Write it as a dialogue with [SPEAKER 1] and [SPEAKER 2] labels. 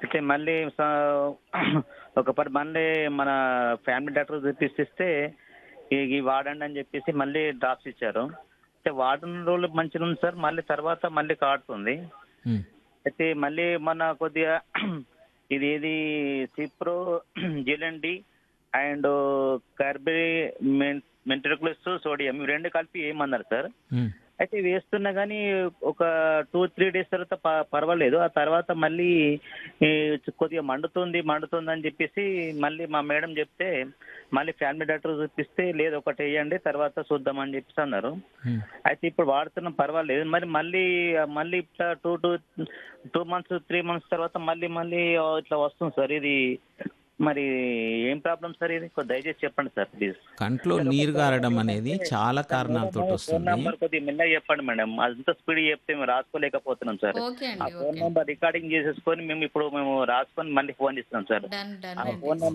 [SPEAKER 1] అయితే మళ్ళీ స- ఒక పది మళ్ళీ మన ఫ్యామిలీ డాక్టర్ చూపిస్తే ఇవి వాడండి అని చెప్పేసి మళ్ళీ డ్రాప్స్ ఇచ్చారు అయితే వాడిన రోజులు మంచిగా ఉంది సార్ మళ్ళీ తర్వాత మళ్ళీ కాడుతుంది
[SPEAKER 2] ఉమ్,
[SPEAKER 1] అయితే మళ్ళీ మన కొద్దిగా ఇది ఏది సిప్రో జిలండి అండ్ కార్బీ మెంట్రికులస్ సోడియం ఇవి రెండు కలిపి ఏమన్నారు సార్
[SPEAKER 2] ఉమ్,
[SPEAKER 1] అయితే వేస్తున్నా కానీ ఒక టూ త్రీ డేస్ తర్వాత ప- పర్వాలేదు ఆ తర్వాత మళ్ళీ ఈ కొద్దిగా మండుతుంది మండుతుంది అని చెప్పేసి మళ్ళీ మా మేడం చెప్తే మళ్ళీ ఫ్యామిలీ డాక్టర్ చూపిస్తే లేదు ఒకటి వేయండి తర్వాత చూద్దామని చెప్పేసి అన్నారు
[SPEAKER 2] ఉమ్.
[SPEAKER 1] అయితే ఇప్పుడు వాడుతున్నాం పర్వాలేదు మరి మళ్ళీ మళ్ళీ ఇట్లా two two two months three months తర్వాత మళ్ళీ మళ్ళీ ఇట్లా వస్తుంది సార్ ఇది మరి ఏం ప్రాబ్లం సార్ ఇది కొద్ది దయచేసి చెప్పండి సార్ ప్లీజ్
[SPEAKER 2] కంట్లో నీరు గారడం అనేది చాలా కారణాలతో
[SPEAKER 1] ఫోన్
[SPEAKER 2] వస్తుంది
[SPEAKER 1] నంబర్ కొద్దిగా మెల్లగా చెప్పండి మేడం అంత స్పీడ్ చెప్తే మేము రాసుకోలేకపోతున్నాం సార్
[SPEAKER 3] ఓకే
[SPEAKER 1] ఆ
[SPEAKER 3] అండి
[SPEAKER 1] ఫోన్
[SPEAKER 3] ఓకే
[SPEAKER 1] నంబర్ రికార్డింగ్ చేసేసుకొని మేము ఇప్పుడు మేము రాసుకొని మళ్ళీ ఫోన్ ఇస్తున్నాం సార్
[SPEAKER 3] డన్ డన్
[SPEAKER 1] ఆ
[SPEAKER 3] అండి
[SPEAKER 1] ఫోన్ నంబర్